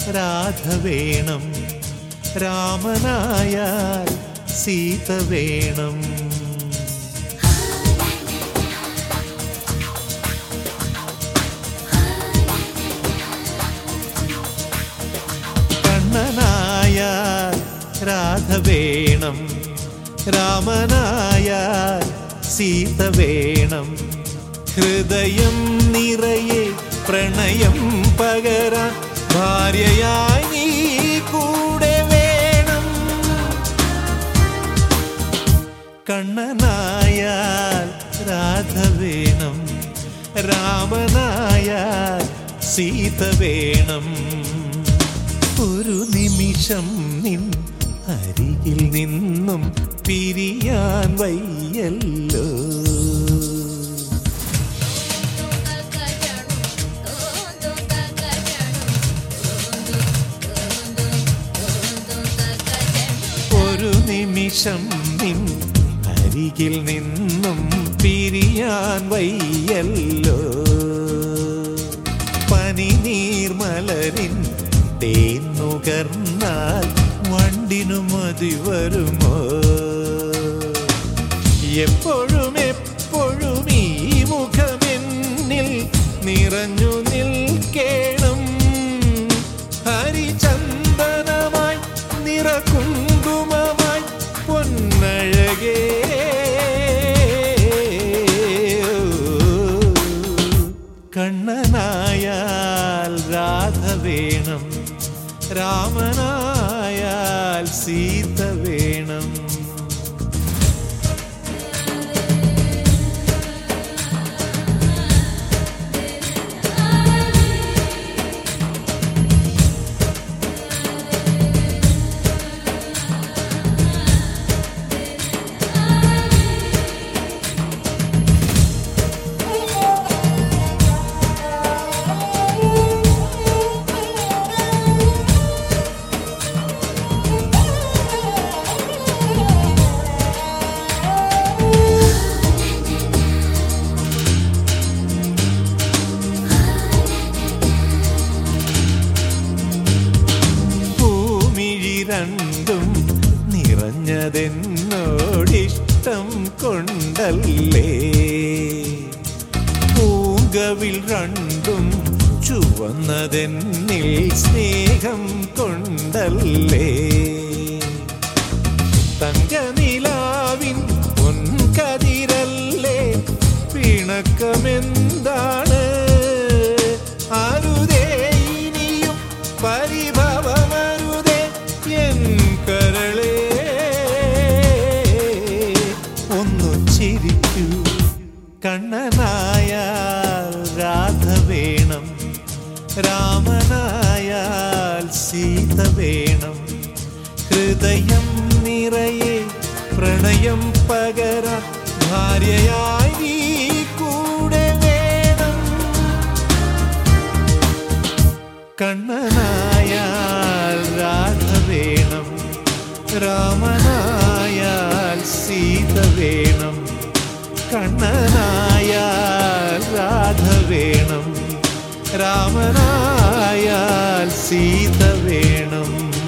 രാധ വേണം രാമനായാൽ സീത വേണം കണ്ണനായാൽ രാധ വേണം രാമനായാൽ സീത വേണം ഹൃദയം നിറയെ പ്രണയം പകരാൻ ഭാര്യയായി നീ കൂടെ വേണം കണ്ണനായാൽ രാധ വേണം രാമനായാൽ സീത വേണം ഒരു നിമിഷം നിൻ അരികിൽ നിന്നും പിരിയാൻ വയ്യല്ലോ ഒരു നിമിഷം നിൻ അരികിൽ നിന്നും പിരിയാൻ വയ്യല്ലോ പനിനീർമലരിൻ തേൻ നുകർന്നാൽ വണ്ടിനു മതി വരുമോ എപ്പോഴും എപ്പോഴും ഈ മുഖമെന്നിൽ നിറഞ്ഞു നിൽക്കേണം ഹരിചന്ദനമായി നിറകുങ്കുമമായി പൊന്നഴകേ കണ്ണനായാൽ രാധ വേണം രാമനായാൽ സീത വേണം ഭൂമിഴി രണ്ടും നിറഞ്ഞതെന്നോടിഷ്ടം കൊണ്ടല്ലേ പൂങ്കവിൽ രണ്ടും ചുവന്നതെന്നിൽ സ്നേഹം കൊണ്ടല്ലേ തങ്കനിലാവിൻ പൊൻകതിരല്ലേ പിണക്കമെന്താണ് അരുതേ ഇനിയും പരിഭവമരുതേ എൻ കരളേ ഒന്നു ചിരിക്കൂ കണ്ണനായാൽ രാധ വേണം രാമനായാൽ സീത വേണം ഹൃദയം നിറയെ പ്രണയം പകരാൻ ഭാര്യയായി നീ കൂടെ വേണം കണ്ണനായാൽ രാധ വേണം രാമനായാൽ സീത വേണം കണ്ണനായാൽ രാധ വേണം രാമനായാൽ സീത വേണം